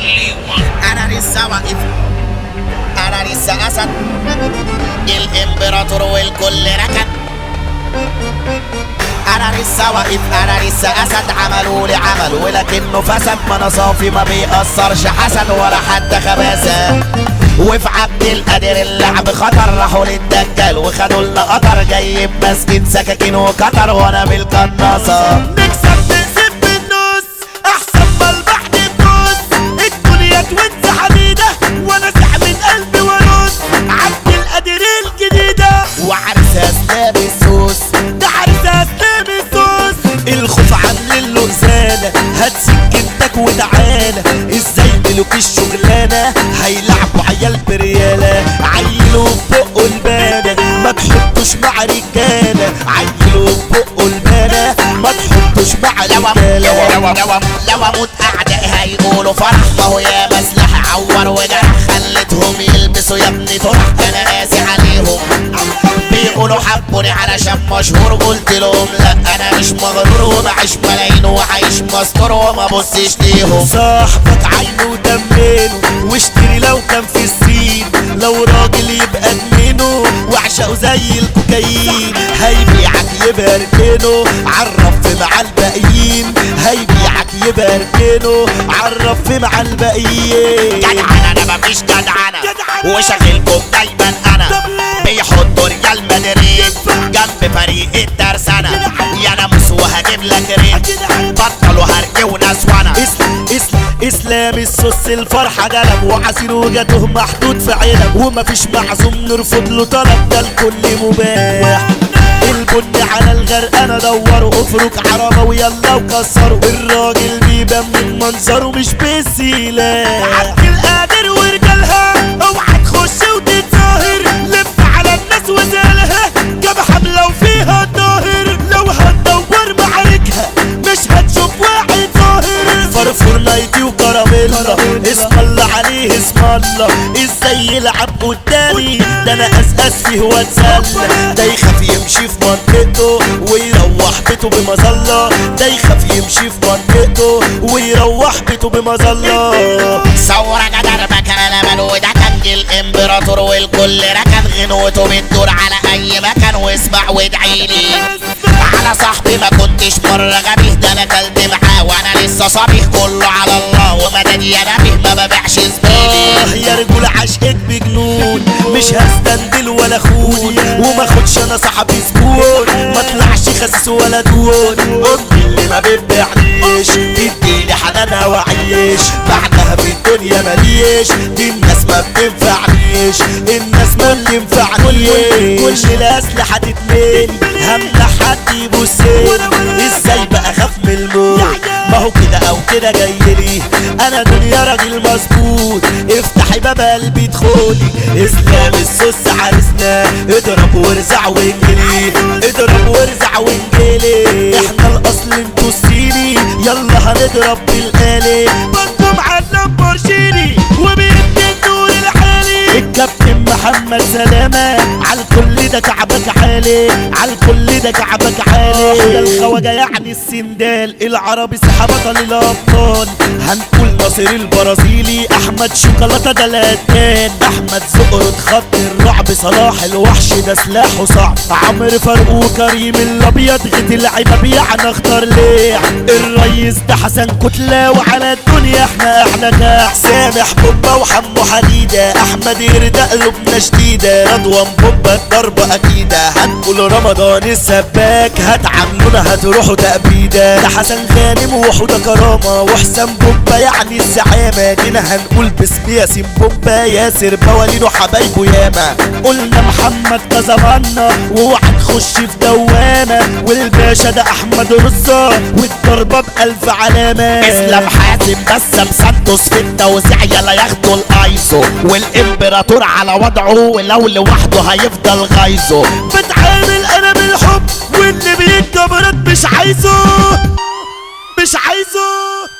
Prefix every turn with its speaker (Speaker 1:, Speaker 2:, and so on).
Speaker 1: انا لسه واقف انا لسه اسد الامبراطور والكل ركن انا لسه واقف انا لسه اسد عملوا لي عمل ولكنه فسد ما انا صافي ما بيأثرش حسد ولا حتى خباثه وفي عبد القادر اللعب خطر راحوا للدجال وخدوا لنا قطر جاي بمسكت سكاكين وكتر وانا بالقناصه
Speaker 2: نكسب نقسم بالنص احسن ما البحر بنص الدنيا توز حديده وانا سح من قلبي وارص عبد القادر الجديده
Speaker 1: وعرس اسلام السوس
Speaker 2: ده عرس اسلام السوس الخوف عامل له ازاله هات سكتك وتعالى ازاي ملوك الشغلانه هيلعبوا عيال برياله عيلوا بقه البانه ما تحطوش مع رجاله عيلوا بقه البانه ما تحطوش مع
Speaker 1: لو
Speaker 2: رجاله
Speaker 1: لو لو لو اموت اعداء هيقولوا فرح ما هو يا مسلح عور وجرح خلتهم يلبسوا يا ابني طرح انا قاسي عليهم بيقولوا حبوني علشان مشهور قلت لهم لا انا مش مغرور وبعيش ملايين وعايش مستور وما بصش ليهم
Speaker 2: صاحبك عينه ودمنه واشتري لو كان في الصين لو راجل يبقى ادمنه واعشقه زي الكوكايين هيبيعك يبركنه عرف في مع الباقيين هيبيعك يبركنه عرف في مع الباقيين
Speaker 1: جدعان انا مفيش جدعانة وشغلكم دايما انا بيحطوا رجال مدريد جنب فريق الترسانة يا ناموس وهجيب لك ريت بطلوا هرج وناس وانا
Speaker 2: اسلام اسلام اسلام السوس الفرحة جلب وعصير وجاته محطوط في علب ومفيش معزوم نرفض له طلب ده الكل مباح البن على الغرق انا دوروا افرك عربة ويلا وكسروا الراجل بيبان من منظره مش بالسلاح عبد القادر ورجالها اوعى تخش وتتظاهر لف على الناس وزالها جاب حملة وفيها الظاهر لو هتدور معاركها مش هتشوف واحد ظاهر فرفور نايتي وكراميلا اسم الله عليه اسم الله ازاي يلعب قدامي ده انا اساس فيه واتسلى ده يخاف يمشي في منطقته ويروح بيته بمظلة ده يخاف يمشي في منطقته ويروح بيته بمظلة
Speaker 1: ثورة جدر مكان امل وده كان جه الامبراطور والكل ركن غنوته بتدور على اي مكان واسمع وادعيلي على صاحبي ما كنتش مرة غبيه ده انا كلت معاه وانا لسه صبيه كله على الله ومدد يا نبيه ما ببيعش زميلي
Speaker 2: آه يا رجول عشقك بجنون مش هستندل ولا خون وما خدش انا صاحبي زبون ما طلعش خسيس ولا دون امي اللي ما بتبيعنيش تديني حنانها وعيش بعدها في الدنيا ماليش دي الناس ما بتنفعنيش الناس ما بتنفعنيش كل الاسلحه تتملي همنع حد يبصلي ازاي بقى اخاف من الموت ما هو كده او كده جاي لي انا دنيا راجل مظبوط افتحي باب قلبي ادخلي اسلام السوس عرسنا اضرب وارزع وانجلي اضرب وارزع وانجلي احنا الاصل انتوا الصيني يلا هنضرب بالآلي بنكم على اللامبورجيني وبيدي النور العالي الكابتن محمد سلامة على الكل ده كعبك عالي على الكل ده كعبك عالي ده الخواجة يعني السندال العربي سحب بطل الأبطال هنقول ناصر البرازيلي أحمد شوكولاتة ده الهدان أحمد زقرد خط الرعب صلاح الوحش ده سلاحه صعب عمرو فاروق وكريم الأبيض غيت اللعيبة بيعنا اختار ليه الريس ده حسن كتلة وعلى الدنيا احنا احنا كاع سامح بوبا وحمو حديدة أحمد يرد قلوبنا شديدة رضوان بوبا الضربة أكيدة هنقول رمضان السباك هتعاملونا هتروحوا تأبيدة ده حسن غانم وحودة كرامة وحسام بوبا يعني الزعامة دينا هنقول باسم ياسين بوبا ياسر بوالينه حبايبه ياما قلنا محمد كزمانا واوعى تخش في دوامة والباشا ده أحمد رزة والضربة بألف علامة
Speaker 1: اسلام حازم بسام سانتوس في التوزيع يلا ياخدوا الايسو والامبراطور على وضعه ولو لوحده هيفضل غايزه
Speaker 2: بتعامل انا بالحب واللي بيتجبرت مش عايزه مش عايزه